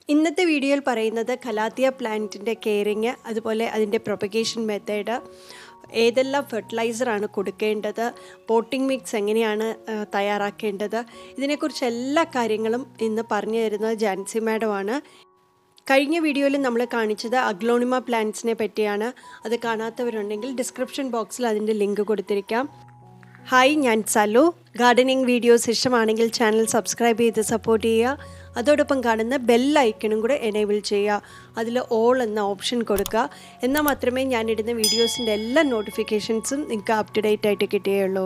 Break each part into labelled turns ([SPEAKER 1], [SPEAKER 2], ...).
[SPEAKER 1] ഇന്നത്തെ വീഡിയോയിൽ പറയുന്നത് കലാത്തിയ പ്ലാന്റിൻ്റെ കെയറിങ് അതുപോലെ അതിൻ്റെ പ്രൊപ്പഗേഷൻ മെത്തേഡ് ഏതെല്ലാം ഫെർട്ടിലൈസറാണ് കൊടുക്കേണ്ടത് പോട്ടിംഗ് മിക്സ് എങ്ങനെയാണ് ആ, തയ്യാറാക്കേണ്ടത് ഇതിനെക്കുറിച്ച് എല്ലാ കാര്യങ്ങളും ഇന്ന് പറഞ്ഞു തരുന്നത് ജാൻസി മാഡമാണ് കഴിഞ്ഞ വീഡിയോയിൽ നമ്മൾ കാണിച്ചത് അഗ്ലോണിമ പ്ലാന്റ്സിനെ പറ്റിയാണ് അത് കാണാത്തവരുണ്ടെങ്കിൽ ഡിസ്ക്രിപ്ഷൻ ബോക്സിൽ അതിൻ്റെ ലിങ്ക് കൊടുത്തിരിക്കാം ഹായ് ഞാൻ സലു ഗാർഡനിങ് വീഡിയോസ് ഇഷ്ടമാണെങ്കിൽ ചാനൽ സബ്സ്ക്രൈബ് ചെയ്ത് സപ്പോർട്ട് ചെയ്യുക അതോടൊപ്പം കാണുന്ന ബെൽ ഐക്കണും കൂടെ എനേബിൾ ചെയ്യുക അതിൽ ഓൾ എന്ന ഓപ്ഷൻ കൊടുക്കുക എന്നാൽ മാത്രമേ ഞാനിടുന്ന വീഡിയോസിൻ്റെ എല്ലാ നോട്ടിഫിക്കേഷൻസും നിങ്ങൾക്ക് അപ് ടു ഡേറ്റ് ആയിട്ട് കിട്ടുകയുള്ളൂ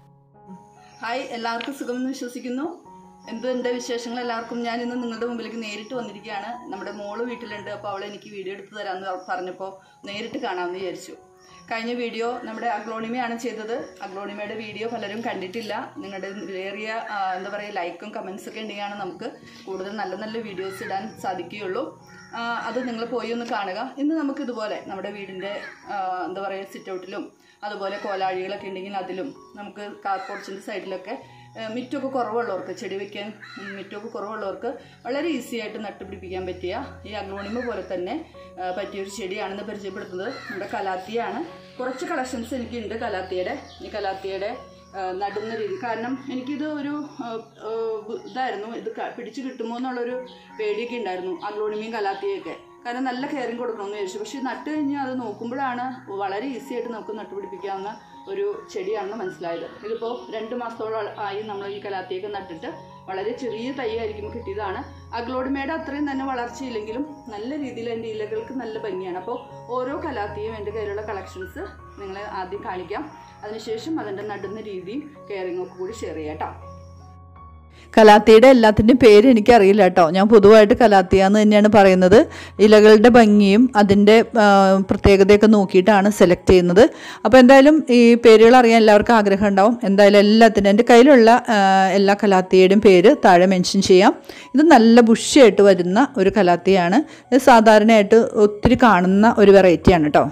[SPEAKER 2] ഹായ് എല്ലാവർക്കും സുഖമെന്ന് വിശ്വസിക്കുന്നു എന്തുണ്ട് വിശേഷങ്ങൾ എല്ലാവർക്കും ഞാൻ ഇന്ന് നിങ്ങളുടെ മുമ്പിലേക്ക് നേരിട്ട് വന്നിരിക്കുകയാണ് നമ്മുടെ മോള് വീട്ടിലുണ്ട് അപ്പോൾ അവൾ എനിക്ക് വീഡിയോ എടുത്ത് തരാമെന്ന് പറഞ്ഞപ്പോൾ നേരിട്ട് കാണാമെന്ന് വിചാരിച്ചു കഴിഞ്ഞ വീഡിയോ നമ്മുടെ അഗ്ലോണിമയാണ് ചെയ്തത് അഗ്ലോണിമയുടെ വീഡിയോ പലരും കണ്ടിട്ടില്ല നിങ്ങളുടെ ഏറിയ ആ, എന്താ പറയുക ലൈക്കും കമൻസ് ഒക്കെ ഉണ്ടെങ്കിലാണ് നമുക്ക് കൂടുതൽ നല്ല നല്ല വീഡിയോസ് ഇടാൻ സാധിക്കുകയുള്ളൂ ആ, അത് നിങ്ങൾ പോയി ഒന്ന് കാണുക ഇന്ന് നമുക്ക് ഇതുപോലെ നമ്മുടെ വീടിൻ്റെ ആ, എന്താ പറയുക സിറ്റ് ഔട്ടിലും അതുപോലെ കോലാഴികളൊക്കെ ഉണ്ടെങ്കിൽ അതിലും നമുക്ക് കാർ പോർച്ചിൻ്റെ സൈഡിലൊക്കെ ആ, മിറ്റമൊക്കെ കുറവുള്ളവർക്ക് ചെടി വയ്ക്കാൻ ഉം, മിറ്റമൊക്കെ കുറവുള്ളവർക്ക് വളരെ ഈസി ആയിട്ട് നട്ടുപിടിപ്പിക്കാൻ പറ്റിയ ഈ അഗ്ലോണിമ പോലെ തന്നെ ആ, പറ്റിയൊരു ചെടിയാണെന്ന് പരിചയപ്പെടുത്തുന്നത് നമ്മുടെ കലാത്തിയാണ് കുറച്ച് കളക്ഷൻസ് എനിക്കുണ്ട് കലാത്തിയുടെ ഈ കലാത്തിയുടെ ആ, നടുന്ന രീതി കാരണം എനിക്കിത് ഒരു ആ, ആ, ഇതായിരുന്നു ഇത് ക- പിടിച്ച് കിട്ടുമോ എന്നുള്ളൊരു പേടിയൊക്കെ ഉണ്ടായിരുന്നു അഗ്ലോണിമയും കലാത്തിയൊക്കെ കാരണം നല്ല കെയറിങ് കൊടുക്കണമെന്ന് വിചാരിച്ചു പക്ഷേ നട്ട് കഴിഞ്ഞാൽ അത് നോക്കുമ്പോഴാണ് വളരെ ഈസി ആയിട്ട് നമുക്ക് നട്ടുപിടിപ്പിക്കാവുന്ന ഒരു ചെടിയാണെന്ന് മനസ്സിലായത് ഇതിപ്പോൾ രണ്ട് മാസത്തോളം ആയി നമ്മൾ ഈ കലാത്തിയൊക്കെ നട്ടിട്ട് വളരെ ചെറിയ തൈയായിരിക്കും കിട്ടിയതാണ് അഗ്ലോഡിമയുടെ അത്രയും തന്നെ വളർച്ചയില്ലെങ്കിലും നല്ല രീതിയിൽ എൻ്റെ ഇലകൾക്ക് നല്ല ഭംഗിയാണ് അപ്പോൾ ഓരോ കലാത്തിയും എൻ്റെ കയ്യിലുള്ള കളക്ഷൻസ് നിങ്ങളെ ആദ്യം കാണിക്കാം അതിനുശേഷം അതിൻ്റെ നടുന്ന രീതിയും കെയറിങ്ങും ഒക്കെ കൂടി ഷെയർ ചെയ്യാം കേട്ടോ
[SPEAKER 3] കലാത്തിയുടെ എല്ലാത്തിൻ്റെയും പേര് എനിക്കറിയില്ല കേട്ടോ ഞാൻ പൊതുവായിട്ട് കലാത്തിയ എന്ന് തന്നെയാണ് പറയുന്നത് ഇലകളുടെ ഭംഗിയും അതിൻ്റെ ആ, പ്രത്യേകതയൊക്കെ നോക്കിയിട്ടാണ് സെലക്ട് ചെയ്യുന്നത് അപ്പോൾ എന്തായാലും ഈ പേരുകൾ അറിയാൻ എല്ലാവർക്കും ആഗ്രഹം ഉണ്ടാവും എന്തായാലും എല്ലാത്തിനും എൻ്റെ കയ്യിലുള്ള ആ, എല്ലാ കലാത്തിയുടെയും പേര് താഴെ മെൻഷൻ ചെയ്യാം ഇത് നല്ല ബുഷിയായിട്ട് വരുന്ന ഒരു കലാത്തിയാണ് ഇത് സാധാരണയായിട്ട് ഒത്തിരി കാണുന്ന ഒരു വെറൈറ്റിയാണ് കേട്ടോ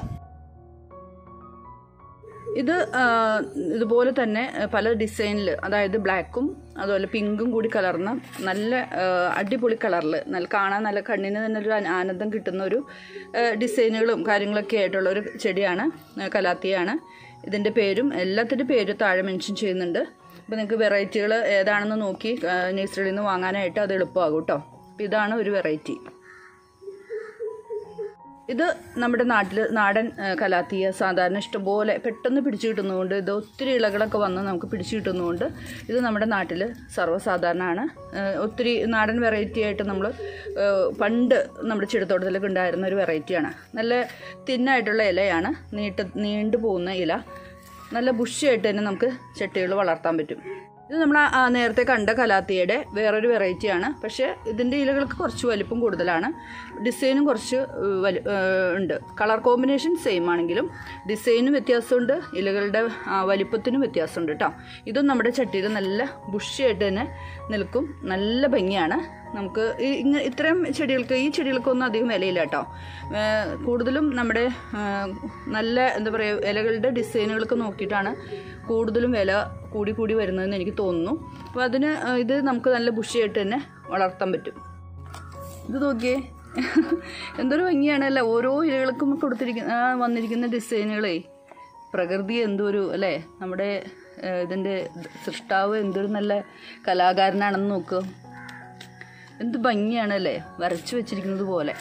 [SPEAKER 2] ഇത് ആ, ഇതുപോലെ തന്നെ ആ, പല ഡിസൈനിൽ അതായത് ബ്ലാക്കും അതുപോലെ പിങ്കും കൂടി കലർന്ന നല്ല ആ, അടിപൊളി കളറിൽ നല്ല കാണാൻ നല്ല കണ്ണിന് തന്നെ ഒരു ആന- ആനന്ദം കിട്ടുന്ന ഒരു ആ, ഡിസൈനുകളും കാര്യങ്ങളൊക്കെ ആയിട്ടുള്ള ഒരു ചെടിയാണ് ആ, കലാത്തിയാണ് ഇതിൻ്റെ പേരും എല്ലാത്തിൻ്റെ പേരും താഴെ മെൻഷൻ ചെയ്യുന്നുണ്ട് അപ്പോൾ നിങ്ങൾക്ക് വെറൈറ്റികൾ ഏതാണെന്ന് നോക്കി നേഴ്സറിയിൽ നിന്ന് വാങ്ങാനായിട്ട് അത് എളുപ്പമാകും കേട്ടോ അപ്പോൾ ഇതാണ് ഒരു വെറൈറ്റി ഇത് നമ്മുടെ നാട്ടിൽ നാടൻ ആ, കലാത്തിയ സാധാരണ ഇഷ്ടംപോലെ പെട്ടെന്ന് പിടിച്ചു കിട്ടുന്നതുകൊണ്ട് ഇത് ഒത്തിരി ഇളകളൊക്കെ വന്ന് നമുക്ക് പിടിച്ചു കിട്ടുന്നതുകൊണ്ട് ഇത് നമ്മുടെ നാട്ടിൽ സർവ്വസാധാരണമാണ് ആ, ഒത്തിരി നാടൻ വെറൈറ്റി ആയിട്ട് നമ്മൾ പണ്ട് നമ്മുടെ ചെടിത്തോട്ടത്തിലൊക്കെ ഉണ്ടായിരുന്ന ഒരു വെറൈറ്റിയാണ് നല്ല തിന്നായിട്ടുള്ള ഇലയാണ് നീട്ട് നീണ്ടു പോകുന്ന ഇല നല്ല ബുഷിയായിട്ട് തന്നെ നമുക്ക് ചട്ടികൾ വളർത്താൻ പറ്റും ഇത് നമ്മൾ ആ നേരത്തെ കണ്ട കലാത്തിയുടെ വേറൊരു വെറൈറ്റിയാണ് പക്ഷേ ഇതിൻ്റെ ഇലകൾക്ക് കുറച്ച് വലിപ്പം കൂടുതലാണ് ഡിസൈനും കുറച്ച് ഏഹ്, വലു ഏഹ്, ഉണ്ട് കളർ കോമ്പിനേഷൻ സെയിം ആണെങ്കിലും ഡിസൈനും വ്യത്യാസമുണ്ട് ഇലകളുടെ ആ, വലിപ്പത്തിനും വ്യത്യാസമുണ്ട് കേട്ടോ ഇതും നമ്മുടെ ചട്ടിയിൽ നല്ല ബുഷിയായിട്ട് തന്നെ നിൽക്കും നല്ല ഭംഗിയാണ് നമുക്ക് ഈ ഇങ്ങനെ ഇത്തരം ചെടികൾക്ക് ഈ ചെടികൾക്കൊന്നും അധികം വിലയില്ല കേട്ടോ ഏഹ് കൂടുതലും നമ്മുടെ ഏഹ് നല്ല എന്താ പറയുക ഇലകളുടെ ഡിസൈനുകളൊക്കെ നോക്കിയിട്ടാണ് കൂടുതലും വില കൂടി കൂടി വരുന്നതെന്ന് എനിക്ക് തോന്നുന്നു അപ്പോൾ അതിന് ഏഹ് ഇത് നമുക്ക് നല്ല ബുഷിയായിട്ട് തന്നെ വളർത്താൻ പറ്റും ഇത് നോക്കിയേ എന്തൊരു ഭംഗിയാണല്ലേ ഓരോ ഇലകൾക്കും കൊടുത്തിരിക്കുന്ന ആ, വന്നിരിക്കുന്ന ഡിസൈനുകളേ പ്രകൃതി എന്തൊരു അല്ലേ നമ്മുടെ ഏഹ് ഇതിൻ്റെ സൃഷ്ടാവ് എന്തൊരു നല്ല കലാകാരനാണെന്ന് നോക്കുക എന്ത് ഭംഗിയാണല്ലേ വരച്ചു വെച്ചിരിക്കുന്നത് പോലെ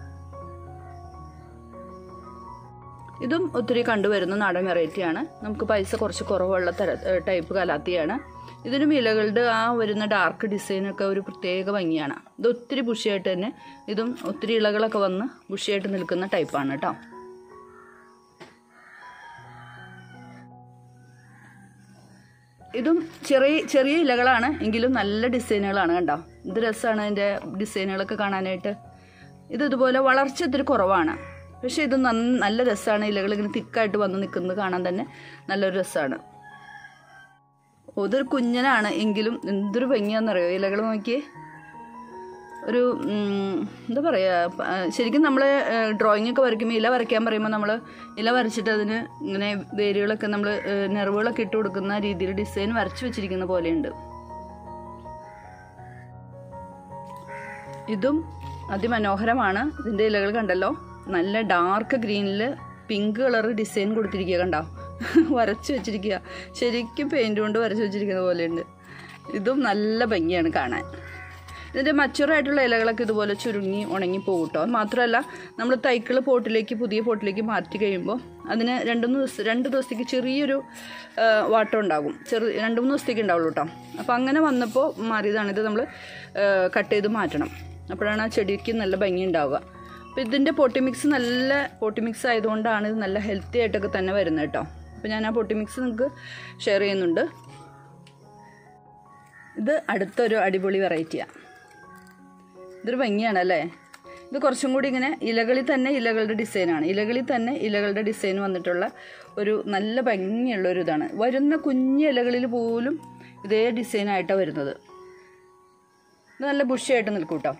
[SPEAKER 2] ഇതും ഒത്തിരി കണ്ടുവരുന്ന നാടൻ വെറൈറ്റിയാണ് നമുക്ക് പൈസ കുറച്ച് കുറവുള്ള തര ടൈപ്പ് കലാത്തിയാണ് ഇതിനും ഇലകളുടെ ആ വരുന്ന ഡാർക്ക് ഡിസൈനൊക്കെ ഒരു പ്രത്യേക ഭംഗിയാണ് ഇത് ഒത്തിരി ബുഷിയായിട്ട് തന്നെ ഇതും ഒത്തിരി ഇലകളൊക്കെ വന്ന് ബുഷിയായിട്ട് നിൽക്കുന്ന ടൈപ്പാണ് കേട്ടോ ഇതും ചെറിയ ചെറിയ ഇലകളാണ് എങ്കിലും നല്ല ഡിസൈനുകളാണ് കണ്ടോ ഇത് രസമാണ് അതിൻ്റെ ഡിസൈനുകളൊക്കെ കാണാനായിട്ട് ഇത് ഇതുപോലെ വളർച്ച ഇത്തിരി കുറവാണ് പക്ഷേ ഇത് നന്ന- നല്ല രസമാണ് ഇലകൾ ഇങ്ങനെ തിക്കായിട്ട് വന്ന് നിൽക്കുന്നത് കാണാൻ തന്നെ നല്ലൊരു രസമാണ് ഇതൊരു കുഞ്ഞനാണ് എങ്കിലും എന്തൊരു ഭംഗിയാണെന്നറിയോ ഇലകൾ നോക്കിയേ ഒരു ഉം, എന്താ പറയുക ശരിക്കും നമ്മൾ ഡ്രോയിങ് ഒക്കെ വരയ്ക്കുമ്പോൾ ഇല വരയ്ക്കാൻ പറയുമ്പോൾ നമ്മൾ ഇല വരച്ചിട്ട് അതിന് ഇങ്ങനെ വേരുകളൊക്കെ നമ്മൾ നെർവുകളൊക്കെ ഇട്ട് കൊടുക്കുന്ന രീതിയിൽ ഡിസൈൻ വരച്ചു വെച്ചിരിക്കുന്ന പോലെയുണ്ട് ഇതും അതിമനോഹരമാണ് ഇതിൻ്റെ ഇലകൾ കണ്ടല്ലോ നല്ല ഡാർക്ക് ഗ്രീനിൽ പിങ്ക് കളർ ഡിസൈൻ കൊടുത്തിരിക്കുക കണ്ടോ വരച്ചു വെച്ചിരിക്കുക ശരിക്കും പെയിൻറ് കൊണ്ട് വരച്ചു വെച്ചിരിക്കുന്ന പോലെയുണ്ട് ഇതും നല്ല ഭംഗിയാണ് കാണാൻ ഇതിൻ്റെ മച്ചുറായിട്ടുള്ള ഇലകളൊക്കെ ഇതുപോലെ ചുരുങ്ങി ഉണങ്ങി പോകും കേട്ടോ മാത്രമല്ല നമ്മൾ തൈക്കൾ പോട്ടിലേക്ക് പുതിയ പോട്ടിലേക്ക് മാറ്റി കഴിയുമ്പോൾ അതിന് രണ്ട് മൂന്ന് ദിവസം രണ്ട് ദിവസത്തേക്ക് ചെറിയൊരു ആ, വാട്ടം ഉണ്ടാകും ചെറു രണ്ട് മൂന്ന് ദിവസത്തേക്ക് ഉണ്ടാവുള്ളൂ കേട്ടോ അപ്പോൾ അങ്ങനെ വന്നപ്പോൾ മാറിയതാണ് ഇത് നമ്മൾ കട്ട് ചെയ്ത് മാറ്റണം അപ്പോഴാണ് ആ ചെടിക്ക് നല്ല ഭംഗി ഉണ്ടാവുക അപ്പോൾ ഇതിൻ്റെ പൊട്ടി മിക്സ് നല്ല പൊട്ടി മിക്സ് ആയതുകൊണ്ടാണ് ഇത് നല്ല ഹെൽത്തി ആയിട്ടൊക്കെ തന്നെ വരുന്നത് കേട്ടോ അപ്പോൾ ഞാൻ ആ പൊട്ടി മിക്സ് നിങ്ങൾക്ക് ഷെയർ ചെയ്യുന്നുണ്ട് ഇത് അടുത്തൊരു അടിപൊളി വെറൈറ്റിയാണ് ഇതൊരു ഭംഗിയാണ് അല്ലേ ഇത് കുറച്ചും കൂടി ഇങ്ങനെ ഇലകളിൽ തന്നെ ഇലകളുടെ ഡിസൈനാണ് ഇലകളിൽ തന്നെ ഇലകളുടെ ഡിസൈൻ വന്നിട്ടുള്ള ഒരു നല്ല ഭംഗിയുള്ള ഒരു ഇതാണ് വരുന്ന കുഞ്ഞു ഇലകളിൽ പോലും ഇതേ ഡിസൈനായിട്ടാണ് വരുന്നത് ഇത് നല്ല ബുഷിയായിട്ട് നിൽക്കും കേട്ടോ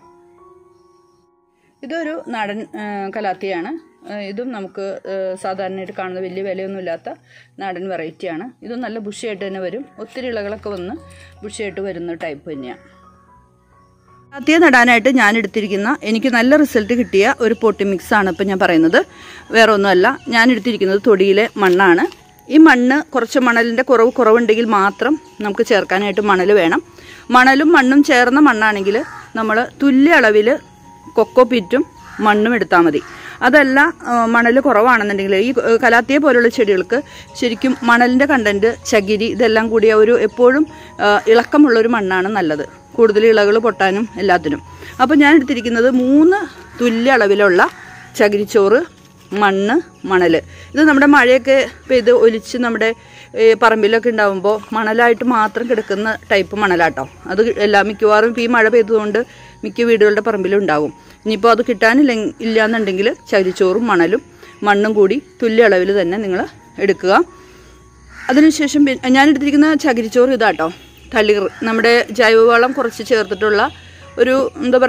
[SPEAKER 2] ഇതൊരു നാടൻ ആ, കലാത്തിയാണ് ആ, ഇതും നമുക്ക് ആ, സാധാരണയായിട്ട് കാണുന്ന വലിയ വിലയൊന്നുമില്ലാത്ത നാടൻ വെറൈറ്റിയാണ് ഇതും നല്ല ബുഷിയായിട്ട് തന്നെ വരും ഒത്തിരി ഇളകളൊക്കെ വന്ന് ബുഷിയായിട്ട് വരുന്ന ടൈപ്പ് തന്നെയാണ് കലാത്തിയ നടാനായിട്ട് ഞാൻ എടുത്തിരിക്കുന്ന എനിക്ക് നല്ല റിസൾട്ട് കിട്ടിയ ഒരു പൊട്ടി മിക്സ് ആണ് ഇപ്പം ഞാൻ പറയുന്നത് വേറെ ഒന്നുമല്ല ഞാൻ എടുത്തിരിക്കുന്നത് തൊടിയിലെ മണ്ണാണ് ഈ മണ്ണ് കുറച്ച് മണലിൻ്റെ കുറവ് കുറവുണ്ടെങ്കിൽ മാത്രം നമുക്ക് ചേർക്കാനായിട്ട് മണൽ വേണം മണലും മണ്ണും ചേർന്ന മണ്ണാണെങ്കിൽ നമ്മൾ തുല്യ അളവിൽ കൊക്കോ പിറ്റും മണ്ണും എടുത്താൽ മതി അതല്ല മണൽ കുറവാണെന്നുണ്ടെങ്കിൽ ഈ ഏ, കലാത്തിയെ പോലുള്ള ചെടികൾക്ക് ശരിക്കും മണലിൻ്റെ കണ്ടന്റ് ചകിരി ഇതെല്ലാം കൂടിയ ഒരു എപ്പോഴും ആ, ഇളക്കമുള്ള ഒരു മണ്ണാണ് നല്ലത് കൂടുതൽ ഇളകൾ പൊട്ടാനും എല്ലാത്തിനും അപ്പോൾ ഞാൻ എടുത്തിരിക്കുന്നത് മൂന്ന് തുല്യ അളവിലുള്ള ചകിരിച്ചോറ് മണ്ണ് മണൽ ഇത് നമ്മുടെ മഴയൊക്കെ പെയ്ത് ഒലിച്ച് നമ്മുടെ ഏ, പറമ്പിലൊക്കെ ഉണ്ടാകുമ്പോൾ മണലായിട്ട് മാത്രം കിടക്കുന്ന ടൈപ്പ് മണലാട്ടോ അത് എല്ലാ മിക്കവാറും ഇപ്പോൾ ഈ മഴ പെയ്തതുകൊണ്ട് മിക്ക വീടുകളുടെ പറമ്പിലും ഉണ്ടാകും ഇനിയിപ്പോൾ അത് കിട്ടാനില്ല ഇല്ലാന്നുണ്ടെങ്കിൽ ചകിരിച്ചോറും മണലും മണ്ണും കൂടി തുല്യ അളവിൽ തന്നെ നിങ്ങൾ എടുക്കുക അതിനുശേഷം പി- ഞാൻ എടുത്തിരിക്കുന്ന ചകിരിച്ചോറ് ഇതാട്ടോ തളിർ നമ്മുടെ ജൈവവളം കുറച്ച് ചേർത്തിട്ടുള്ള ഒരു എന്താ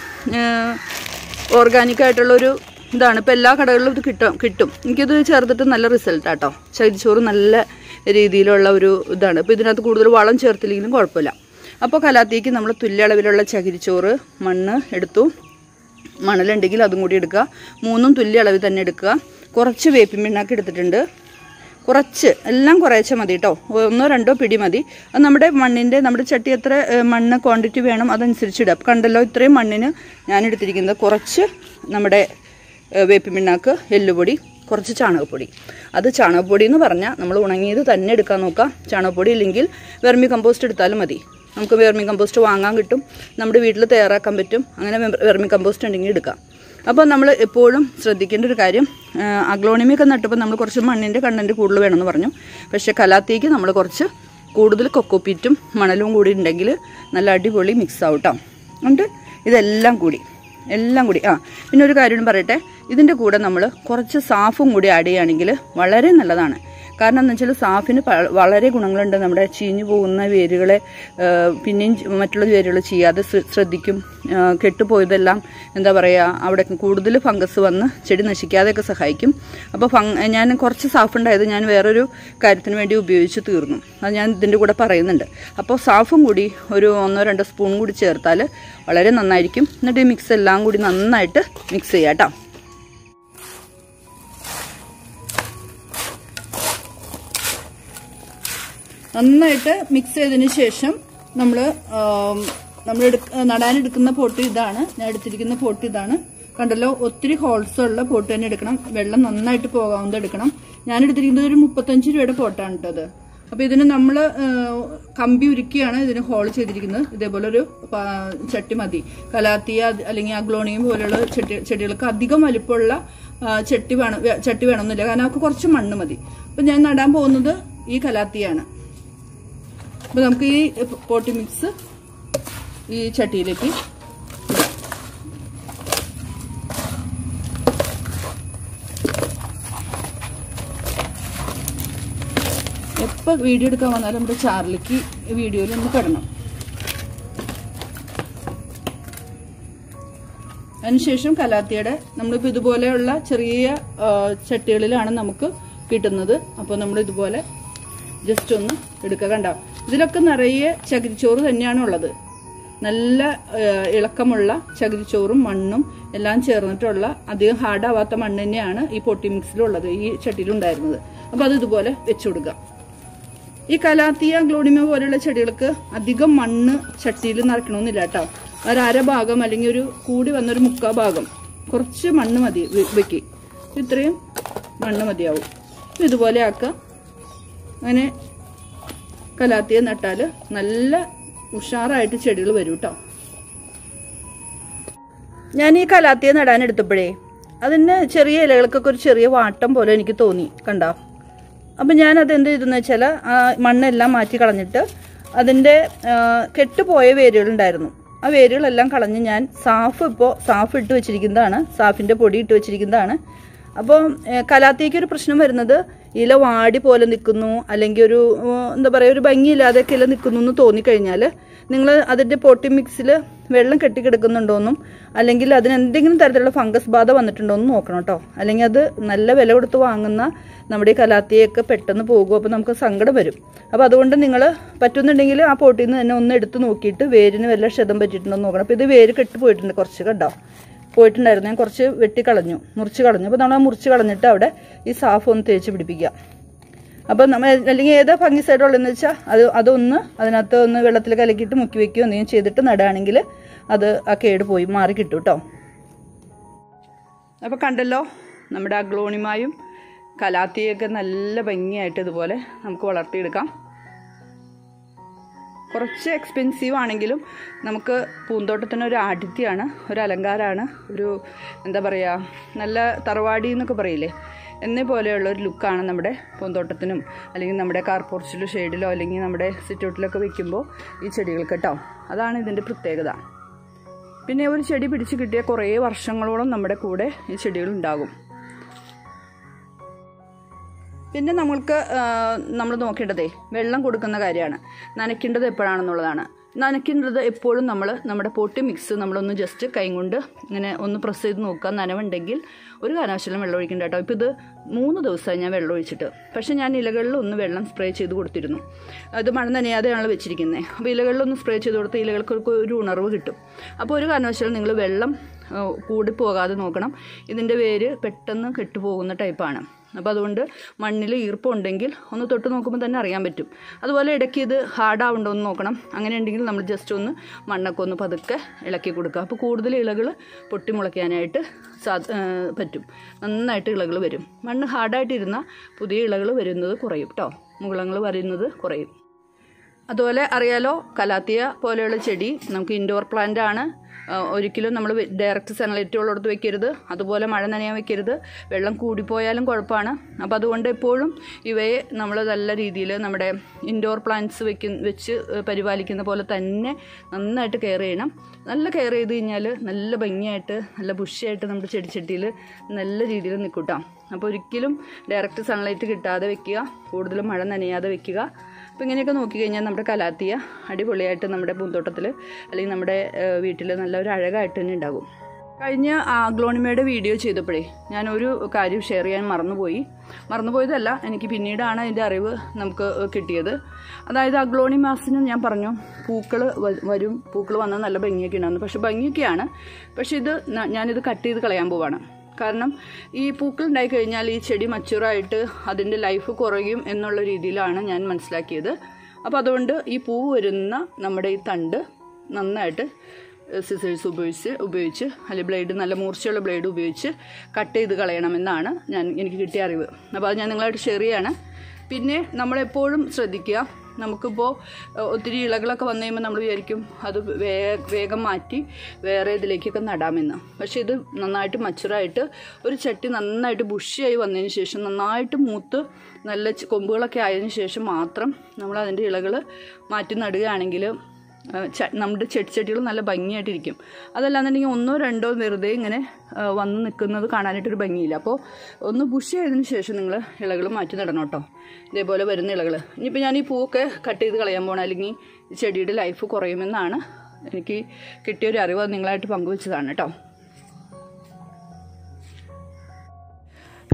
[SPEAKER 2] പറയുക ഓർഗാനിക് ആയിട്ടുള്ള ഒരു ഇതാണ് ഇപ്പോൾ എല്ലാ കടകളിലും ഇത് കിട്ടും കിട്ടും എനിക്കിത് ചേർത്തിട്ട് നല്ല റിസൾട്ടാട്ടോ ചകിരിച്ചോറ് നല്ല രീതിയിലുള്ള ഒരു ഇതാണ് ഇപ്പോൾ ഇതിനകത്ത് കൂടുതൽ വളം ചേർത്തില്ലെങ്കിലും കുഴപ്പമില്ല അപ്പോൾ കലാത്തിക്ക് നമ്മൾ തുല്യ അളവിലുള്ള ചകിരിച്ചോറ് മണ്ണ് എടുത്തു മണലുണ്ടെങ്കിൽ അതും കൂടി എടുക്കുക മൂന്നും തുല്യ അളവിൽ തന്നെ എടുക്കുക കുറച്ച് വേപ്പിൻ പിണ്ണാക്ക് എടുത്തിട്ടുണ്ട് കുറച്ച് എല്ലാം കുറേശ്ശെ മതി കേട്ടോ ഒന്നോ രണ്ടോ പിടി മതി അത് നമ്മുടെ മണ്ണിൻ്റെ നമ്മുടെ ചട്ടി എത്ര ഏഹ്, മണ്ണ് ക്വാണ്ടിറ്റി വേണം അതനുസരിച്ച് ഇടുക അപ്പം കണ്ടല്ലോ ഇത്രയും മണ്ണിന് ഞാൻ എടുത്തിരിക്കുന്നത് കുറച്ച് നമ്മുടെ ഏഹ്, വേപ്പിൻ പിണ്ണാക്ക് എല്ലുപൊടി കുറച്ച് ചാണകപ്പൊടി അത് ചാണകപ്പൊടി എന്ന് പറഞ്ഞാൽ നമ്മൾ ഉണങ്ങിയത് തന്നെ എടുക്കാൻ നോക്കാം ചാണകപ്പൊടി ഇല്ലെങ്കിൽ വെർമി കമ്പോസ്റ്റ് എടുത്താലും മതി നമുക്ക് വെർമി കമ്പോസ്റ്റ് വാങ്ങാൻ കിട്ടും നമ്മുടെ വീട്ടിൽ തയ്യാറാക്കാൻ പറ്റും അങ്ങനെ വെർമി കമ്പോസ്റ്റ് ഉണ്ടെങ്കിൽ എടുക്കാം അപ്പോൾ നമ്മൾ എപ്പോഴും ശ്രദ്ധിക്കേണ്ട ഒരു കാര്യം അഗ്ലോണിമിയൊക്കെ നട്ടപ്പോൾ നമ്മൾ കുറച്ച് മണ്ണിൻ്റെ കണ്ടൻറ്റ് കൂടുതൽ വേണമെന്ന് പറഞ്ഞു പക്ഷേ കലാത്തിക്ക് നമ്മൾ കുറച്ച് കൂടുതൽ കൊക്കോപ്പീറ്റും മണലും കൂടി ഉണ്ടെങ്കിൽ നല്ല അടിപൊളി മിക്സ് ആവട്ടോ ഉണ്ട് ഇതെല്ലാം കൂടി എല്ലാം കൂടി ആ പിന്നെ ഒരു കാര്യം പറയട്ടെ ഇതിൻ്റെ കൂടെ നമ്മൾ കുറച്ച് സാഫും കൂടി ആഡ് ചെയ്യുകയാണെങ്കിൽ വളരെ നല്ലതാണ് കാരണം എന്ന് വെച്ചാൽ സാഫിന് പ- വളരെ ഗുണങ്ങളുണ്ട് നമ്മുടെ ചീഞ്ഞു പോകുന്ന വേരുകളെ ആ, പിന്നെയും ചി- മറ്റുള്ള വേരുകൾ ചെയ്യാതെ ശ്ര- ശ്രദ്ധിക്കും ആ, കെട്ടുപോയതെല്ലാം എന്താ പറയുക അവിടെ കൂടുതൽ ഫംഗസ് വന്ന് ചെടി നശിക്കാതെയൊക്കെ സഹായിക്കും അപ്പോൾ ഫങ് ഞാൻ കുറച്ച് സാഫ് ഉണ്ടായത് ഞാൻ വേറൊരു കാര്യത്തിന് വേണ്ടി ഉപയോഗിച്ച് തീർന്നു അത് ഞാൻ ഇതിൻ്റെ കൂടെ പറയുന്നുണ്ട് അപ്പോൾ സാഫും കൂടി ഒരു ഒന്നോ രണ്ടോ സ്പൂൺ കൂടി ചേർത്താൽ വളരെ നന്നായിരിക്കും എന്നിട്ട് ഈ മിക്സ് എല്ലാം കൂടി നന്നായിട്ട് മിക്സ് ചെയ്യാം കേട്ടോ നന്നായിട്ട് മിക്സ് ചെയ്തതിന് ശേഷം നമ്മൾ നമ്മൾ നടാനെടുക്കുന്ന പോട്ട് ഇതാണ് ഞാൻ എടുത്തിരിക്കുന്ന പോട്ട് ഇതാണ് കണ്ടല്ലോ ഒത്തിരി ഹോൾസ് ഉള്ള പോട്ട് തന്നെ എടുക്കണം വെള്ളം നന്നായിട്ട് പോകാവുന്നത് എടുക്കണം ഞാൻ എടുത്തിരിക്കുന്നത് ഒരു മുപ്പത്തഞ്ച് രൂപയുടെ പോട്ടാണ് കേട്ടത് അപ്പൊ ഇതിന് നമ്മൾ കമ്പി ഉരുക്കിയാണ് ഇതിന് ഹോൾ ചെയ്തിരിക്കുന്നത് ഇതേപോലെ ഒരു പ- ചട്ടി മതി കലാത്തിയ അത് അല്ലെങ്കിൽ അഗ്ലോണിയം പോലെയുള്ള ചെട്ടി ചെടികൾക്ക് അധികം വലിപ്പമുള്ള ആ, ചട്ടി വേണം വേ- ചട്ടി വേണമെന്നില്ല കാരണം അവർക്ക് കുറച്ച് മണ്ണ് മതി അപ്പൊ ഞാൻ നടാൻ പോകുന്നത് ഈ കലാത്തിയാണ് അപ്പൊ നമുക്ക് ഈ പോട്ടി മിക്സ് ഈ ചട്ടിയിലേക്ക് ഇടാം. എപ്പോൾ വീഡിയോ എടുക്കാൻ വന്നാലും നമ്മുടെ ചാറിലേക്ക് വീഡിയോയിൽ ഒന്ന് പെടണം അതിനുശേഷം കലാത്തിയുടെ നമ്മളിപ്പോൾ ഇതുപോലെയുള്ള ചെറിയ ആ, ചട്ടികളിലാണ് നമുക്ക് കിട്ടുന്നത് അപ്പോൾ നമ്മൾ ഇതുപോലെ ജസ്റ്റ് ഒന്ന് എടുക്കുക കണ്ട ഇതിലൊക്കെ നിറയെ ചകിരിച്ചോറ് തന്നെയാണ് ഉള്ളത്
[SPEAKER 3] നല്ല ഏഹ്, ഇളക്കമുള്ള ചകിരിച്ചോറും മണ്ണും എല്ലാം ചേർന്നിട്ടുള്ള അധികം ഹാർഡാവാത്ത മണ്ണ് തന്നെയാണ് ഈ പൊട്ടി മിക്സിലുള്ളത് ഈ ചട്ടിയിലുണ്ടായിരുന്നത് അപ്പോൾ അത് ഇതുപോലെ വെച്ചു കൊടുക്കാം ഈ കലാത്തിയ ഗ്ലോണിമ പോലെയുള്ള ചെടികൾക്ക് അധികം മണ്ണ് ചട്ടിയിൽ നിറയ്ക്കണമെന്നില്ല കേട്ടോ ഒരു അര ഭാഗം അല്ലെങ്കിൽ ഒരു കൂടി വന്നൊരു മുക്കാ ഭാഗം കുറച്ച് മണ്ണ് മതി വെ- വെക്ക് ഇത്രയും മണ്ണ് മതിയാവും ഇതുപോലെ ആക്കുക അങ്ങനെ കലാത്തിയ നട്ടാൽ നല്ല ഉഷാറായിട്ട് ചെടികൾ വരും കേട്ടോ ഞാൻ ഈ കലാത്തിയ നടാൻ എടുത്തപ്പോഴേ അതിന് ചെറിയ ഇലകൾക്കൊക്കെ ഒരു ചെറിയ വാട്ടം പോലെ എനിക്ക് തോന്നി കണ്ടോ അപ്പം ഞാൻ അതെന്ത് ചെയ്തെന്ന് വെച്ചാൽ ആ മണ്ണെല്ലാം മാറ്റി കളഞ്ഞിട്ട് അതിൻ്റെ ആ, കെട്ടുപോയ വേരുകളുണ്ടായിരുന്നു ആ വേരുകളെല്ലാം കളഞ്ഞ് ഞാൻ സാഫ് ഇപ്പോൾ സാഫ് ഇട്ട് വെച്ചിരിക്കുന്നതാണ് സാഫിൻ്റെ പൊടി ഇട്ട് വെച്ചിരിക്കുന്നതാണ് അപ്പോൾ കലാത്തിക്ക് ഒരു പ്രശ്നം വരുന്നത് ഇല വാടി പോലെ നിൽക്കുന്നു അല്ലെങ്കിൽ ഒരു ഉം, എന്താ പറയുക ഒരു ഭംഗിയില്ലാതെയൊക്കെ ഇല നിൽക്കുന്നു എന്ന് തോന്നിക്കഴിഞ്ഞാൽ നിങ്ങൾ അതിൻ്റെ പോട്ടി മിക്സിൽ വെള്ളം കെട്ടിക്കിടക്കുന്നുണ്ടോയെന്നും അല്ലെങ്കിൽ അതിന് എന്തെങ്കിലും തരത്തിലുള്ള ഫംഗസ് ബാധ വന്നിട്ടുണ്ടോ എന്ന് നോക്കണം കേട്ടോ അല്ലെങ്കിൽ അത് നല്ല വില കൊടുത്ത് വാങ്ങുന്ന നമ്മുടെ ഈ കലാത്തിയൊക്കെ പെട്ടെന്ന് പോകും അപ്പോൾ നമുക്ക് സങ്കടം വരും അപ്പോൾ അതുകൊണ്ട് നിങ്ങൾ പറ്റുന്നുണ്ടെങ്കിൽ ആ പോട്ടിൽ നിന്ന് തന്നെ ഒന്ന് എടുത്ത് നോക്കിയിട്ട് വേരിന് വല്ല ക്ഷതം പറ്റിയിട്ടുണ്ടോ എന്ന് നോക്കണം അപ്പോൾ ഇത് വേര് കെട്ട് പോയിട്ടുണ്ട് കുറച്ച് കണ്ടോ പോയിട്ടുണ്ടായിരുന്നു ഞാൻ കുറച്ച് വെട്ടി കളഞ്ഞു മുറിച്ച് കളഞ്ഞു അപ്പോൾ നമ്മൾ ആ മുറിച്ച് കളഞ്ഞിട്ട് അവിടെ ഈ സാഫ് ഒന്ന് തേച്ച് പിടിപ്പിക്കുക അപ്പോൾ നമ്മൾ അല്ലെങ്കിൽ ഏതാ ഭംഗി സൈഡ് ഉള്ളതെന്ന് വെച്ചാൽ അത് അതൊന്ന് അതിനകത്ത് ഒന്ന് വെള്ളത്തിൽ കലക്കിയിട്ട് മുക്കി വെക്കുകയോ എന്തെങ്കിലും ചെയ്തിട്ട് നടുകയാണെങ്കിൽ അത് ആ കേട് പോയി മാറി കിട്ടും കേട്ടോ അപ്പോൾ കണ്ടല്ലോ നമ്മുടെ അഗ്ലോണിമായും കലാത്തിയൊക്കെ നല്ല ഭംഗിയായിട്ട് ഇതുപോലെ നമുക്ക് വളർത്തിയെടുക്കാം കുറച്ച് എക്സ്പെൻസീവ് ആണെങ്കിലും നമുക്ക് പൂന്തോട്ടത്തിന് ഒരു ആതിഥ്യമാണ് ഒരു അലങ്കാരമാണ് ഒരു എന്താ പറയുക നല്ല തറവാടി എന്നൊക്കെ പറയില്ലേ എന്നേ പോലെയുള്ള ഒരു ലുക്കാണ് നമ്മുടെ പൂന്തോട്ടത്തിനും അല്ലെങ്കിൽ നമ്മുടെ കാർപോർച്ചിലോ ഷെയ്ഡിലോ അല്ലെങ്കിൽ നമ്മുടെ സിറ്റൗട്ടിലൊക്കെ വെക്കുമ്പോൾ ഈ ചെടികൾക്ക് കേട്ടോ അതാണ് ഇതിൻ്റെ പ്രത്യേകത പിന്നെ ഒരു ചെടി പിടിച്ച് കിട്ടിയ കുറേ വർഷങ്ങളോളം നമ്മുടെ കൂടെ ഈ ചെടികൾ ഉണ്ടാകും പിന്നെ നമ്മൾക്ക് നമ്മൾ നോക്കേണ്ടതേ വെള്ളം കൊടുക്കുന്ന കാര്യമാണ് നനയ്ക്കേണ്ടത് എപ്പോഴാണെന്നുള്ളതാണ് നനയ്ക്കേണ്ടത് എപ്പോഴും നമ്മൾ നമ്മുടെ പൊട്ടി മിക്സ് നമ്മളൊന്ന് ജസ്റ്റ് കൈ കൊണ്ട് ഇങ്ങനെ ഒന്ന് പ്രസ് ചെയ്ത് നോക്കുക നനവുണ്ടെങ്കിൽ ഒരു കാരണവശാലും വെള്ളം ഒഴിക്കണ്ട കേട്ടോ ഇപ്പോൾ ഇത് മൂന്ന് ദിവസമായി ഞാൻ വെള്ളം ഒഴിച്ചിട്ട് പക്ഷേ ഞാൻ ഇലകളിൽ ഒന്ന് വെള്ളം സ്പ്രേ ചെയ്ത് കൊടുത്തിരുന്നു അത് മഴ നനയാതെയാണല്ലോ വെച്ചിരിക്കുന്നത് അപ്പോൾ ഇലകളിലൊന്ന് സ്പ്രേ ചെയ്ത് കൊടുത്ത് ഇലകൾക്ക് ഒരു ഉണർവ് കിട്ടും അപ്പോൾ ഒരു കാരണവശാലും നിങ്ങൾ വെള്ളം ആ, കൂടി പോകാതെ നോക്കണം ഇതിൻ്റെ വേര് പെട്ടെന്ന് കെട്ടുപോകുന്ന ടൈപ്പാണ് അപ്പോൾ അതുകൊണ്ട് മണ്ണിൽ ഈർപ്പമുണ്ടെങ്കിൽ ഒന്ന് തൊട്ട് നോക്കുമ്പോൾ തന്നെ അറിയാൻ പറ്റും അതുപോലെ ഇടയ്ക്ക് ഇത് ഹാർഡാവുണ്ടോ എന്ന് നോക്കണം അങ്ങനെ ഉണ്ടെങ്കിൽ നമ്മൾ ജസ്റ്റ് ഒന്ന് മണ്ണൊക്കെ ഒന്ന് പതുക്കെ ഇളക്കി കൊടുക്കുക അപ്പോൾ കൂടുതൽ ഇലകൾ പൊട്ടിമുളയ്ക്കാനായിട്ട് സാ ആ, പറ്റും നന്നായിട്ട് ഇലകൾ വരും മണ്ണ് ഹാർഡായിട്ടിരുന്നാൽ പുതിയ ഇലകൾ വരുന്നത് കുറയും കേട്ടോ മുകളങ്ങൾ വരുന്നത് കുറയും അതുപോലെ അറിയാലോ കലാത്തിയ പോലെയുള്ള ചെടി നമുക്ക് ഇൻഡോർ പ്ലാന്റ് ആണ് ആ, ഒരിക്കലും നമ്മൾ ഡയറക്റ്റ് സൺലൈറ്റ് ഉള്ളിടത്ത് വെക്കരുത് അതുപോലെ മഴ നനയാൻ വെക്കരുത് വെള്ളം കൂടിപ്പോയാലും കുഴപ്പമാണ് അപ്പോൾ അതുകൊണ്ട് എപ്പോഴും ഇവയെ നമ്മൾ നല്ല രീതിയിൽ നമ്മുടെ ഇൻഡോർ പ്ലാന്റ്സ് വെക്ക വെച്ച് പരിപാലിക്കുന്ന പോലെ തന്നെ നന്നായിട്ട് കെയർ ചെയ്യണം നല്ല കെയർ ചെയ്ത് കഴിഞ്ഞാൽ നല്ല ഭംഗിയായിട്ട് നല്ല ബുഷിയായിട്ട് നമ്മുടെ ചെടിച്ചട്ടിയിൽ നല്ല രീതിയിൽ നിൽക്കൂട്ടോ അപ്പോൾ ഒരിക്കലും ഡയറക്റ്റ് സൺലൈറ്റ് കിട്ടാതെ വെക്കുക കൂടുതലും മഴ നനയാതെ വെക്കുക അപ്പോൾ ഇങ്ങനെയൊക്കെ നോക്കിക്കഴിഞ്ഞാൽ നമ്മുടെ കലാത്തിയ അടിപൊളിയായിട്ട് നമ്മുടെ പൂന്തോട്ടത്തിൽ അല്ലെങ്കിൽ നമ്മുടെ വീട്ടിൽ നല്ല ഒരു അഴകായിട്ട് തന്നെ ഉണ്ടാകും കഴിഞ്ഞ ആഗ്ലോണിമയുടെ വീഡിയോ ചെയ്തപ്പോഴേ ഞാൻ ഒരു കാര്യം ഷെയർ ചെയ്യാൻ മറന്നുപോയി മറന്നുപോയതല്ല എനിക്ക് പിന്നീടാണ് അതിൻ്റെ അറിവ് നമുക്ക് കിട്ടിയത് അതായത് അഗ്ലോണിമാസിന് ഞാൻ പറഞ്ഞു പൂക്കൾ വരും പൂക്കൾ വന്നാൽ നല്ല ഭംഗിയൊക്കെ ഉണ്ടാകുന്നു പക്ഷെ ഭംഗിയൊക്കെയാണ് പക്ഷെ ഇത് ന- ഞാനിത് കട്ട് ചെയ്ത് കളയാൻ പോവാണ് കാരണം ഈ പൂക്കൾ ഉണ്ടായി കഴിഞ്ഞാൽ ഈ ചെടി മച്ചുറായിട്ട് അതിൻ്റെ ലൈഫ് കുറയും എന്നുള്ള രീതിയിലാണ് ഞാൻ മനസ്സിലാക്കിയത് അപ്പോൾ അതുകൊണ്ട് ഈ പൂ വരുന്ന നമ്മുടെ ഈ തണ്ട് നന്നായിട്ട് സിസേഴ്സ് ഉപയോഗിച്ച് ഉപയോഗിച്ച് അല്ലെങ്കിൽ ബ്ലേഡ് നല്ല മൂർച്ചയുള്ള ബ്ലേഡ് ഉപയോഗിച്ച് കട്ട് ചെയ്ത് കളയണമെന്നാണ് ഞാൻ എനിക്ക് കിട്ടിയ അറിവ് അപ്പോൾ അത് ഞാൻ നിങ്ങളായിട്ട് ഷെയർ ചെയ്യാണ് പിന്നെ നമ്മളെപ്പോഴും ശ്രദ്ധിക്കുക നമുക്കിപ്പോൾ ഏഹ്, ഒത്തിരി ഇളകളൊക്കെ വന്നു കഴിയുമ്പോൾ നമ്മൾ വിചാരിക്കും അത് വേ വേഗം മാറ്റി വേറെ ഇതിലേക്കൊക്കെ നടാമെന്ന് പക്ഷേ ഇത് നന്നായിട്ട് മച്ചുറായിട്ട് ഒരു ചട്ടി നന്നായിട്ട് ബുഷിയായി വന്നതിന് ശേഷം നന്നായിട്ട് മൂത്ത് നല്ല ചെ- കൊമ്പുകളൊക്കെ ആയതിനു ശേഷം മാത്രം നമ്മൾ അതിൻ്റെ ഇളകൾ മാറ്റി നടുകയാണെങ്കിൽ ആ, ച- നമ്മുടെ ചെടിച്ചട്ടികൾ നല്ല ഭംഗിയായിട്ടിരിക്കും അതല്ലാന്നുണ്ടെങ്കിൽ ഒന്നോ രണ്ടോ വെറുതെ ഇങ്ങനെ ആ, വന്ന് നിൽക്കുന്നത് കാണാനായിട്ടൊരു ഭംഗിയില്ല അപ്പോൾ ഒന്ന് ബുഷ് ചെയ്തതിന് ശേഷം നിങ്ങൾ ഇലകൾ മാറ്റി നടണം കേട്ടോ ഇതേപോലെ വരുന്ന ഇലകൾ ഇനിയിപ്പോൾ ഞാൻ ഈ പൂവൊക്കെ കട്ട് ചെയ്ത് കളയാൻ പോകണം അല്ലെങ്കിൽ ഈ ചെടിയുടെ ലൈഫ് കുറയുമെന്നാണ് എനിക്ക് കിട്ടിയൊരു അറിവ് അത് നിങ്ങളായിട്ട് പങ്കുവെച്ചതാണ് കേട്ടോ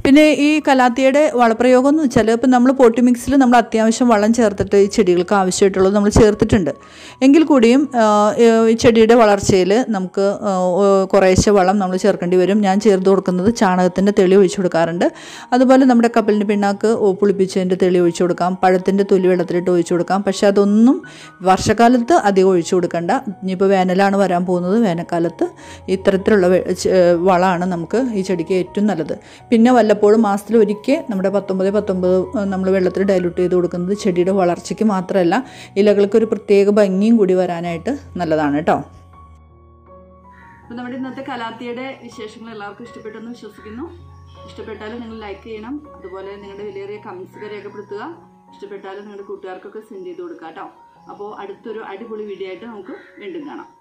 [SPEAKER 3] പിന്നെ ഈ കലാത്തിയുടെ വളപ്രയോഗം എന്ന് വെച്ചാൽ ഇപ്പം നമ്മൾ പോട്ടി മിക്സിൽ നമ്മൾ അത്യാവശ്യം വളം ചേർത്തിട്ട് ഈ ചെടികൾക്ക് ആവശ്യമായിട്ടുള്ളത് നമ്മൾ ചേർത്തിട്ടുണ്ട് എങ്കിൽ കൂടിയും ആ, ഈ ചെടിയുടെ വളർച്ചയിൽ നമുക്ക് ആ, കുറേശ്ശെ വളം നമ്മൾ ചേർക്കേണ്ടി വരും ഞാൻ ചേർത്ത് കൊടുക്കുന്നത് ചാണകത്തിൻ്റെ തെളി ഒഴിച്ചു കൊടുക്കാറുണ്ട് അതുപോലെ നമ്മുടെ കപ്പലിൻ്റെ പിണ്ണാക്ക് ഓ- പുളിപ്പിച്ചതിൻ്റെ തെളി ഒഴിച്ചു കൊടുക്കാം പഴത്തിൻ്റെ തൊലി വെള്ളത്തിലിട്ട് ഒഴിച്ചു കൊടുക്കാം പക്ഷേ അതൊന്നും വർഷക്കാലത്ത് അധികം ഒഴിച്ചു കൊടുക്കണ്ട ഇനിയിപ്പോൾ വേനലാണ് വരാൻ പോകുന്നത് വേനൽക്കാലത്ത് ഇത്തരത്തിലുള്ള വെ- ചെ- വളമാണ് നമുക്ക് ഈ ചെടിക്ക് ഏറ്റവും നല്ലത് പിന്നെ വല്ലപ്പോഴും മാസത്തിൽ ഒരിക്കൽ നമ്മുടെ പത്തൊമ്പത് പത്തൊമ്പത് നമ്മൾ വെള്ളത്തിൽ ഡൈലൂട്ട് ചെയ്ത് കൊടുക്കുന്നത് ചെടിയുടെ വളർച്ചയ്ക്ക് മാത്രമല്ല ഇലകൾക്ക് ഒരു പ്രത്യേക ഭംഗിയും കൂടി വരാനായിട്ട് നല്ലതാണ് കേട്ടോ
[SPEAKER 2] അപ്പോൾ നമ്മുടെ ഇന്നത്തെ കലാത്തിയുടെ വിശേഷങ്ങൾ എല്ലാവർക്കും ഇഷ്ടപ്പെട്ടെന്ന് വിശ്വസിക്കുന്നു ഇഷ്ടപ്പെട്ടാലും നിങ്ങൾ ലൈക്ക് ചെയ്യണം അതുപോലെ നിങ്ങളുടെ വിലയേറിയ കമൻസ് രേഖപ്പെടുത്തുക ഇഷ്ടപ്പെട്ടാലും നിങ്ങളുടെ കൂട്ടുകാർക്കൊക്കെ സെൻഡ് ചെയ്ത് കൊടുക്കുക കേട്ടോ അപ്പോൾ അടുത്തൊരു അടിപൊളി വീഡിയോ ആയിട്ട് നമുക്ക് വീണ്ടും കാണാം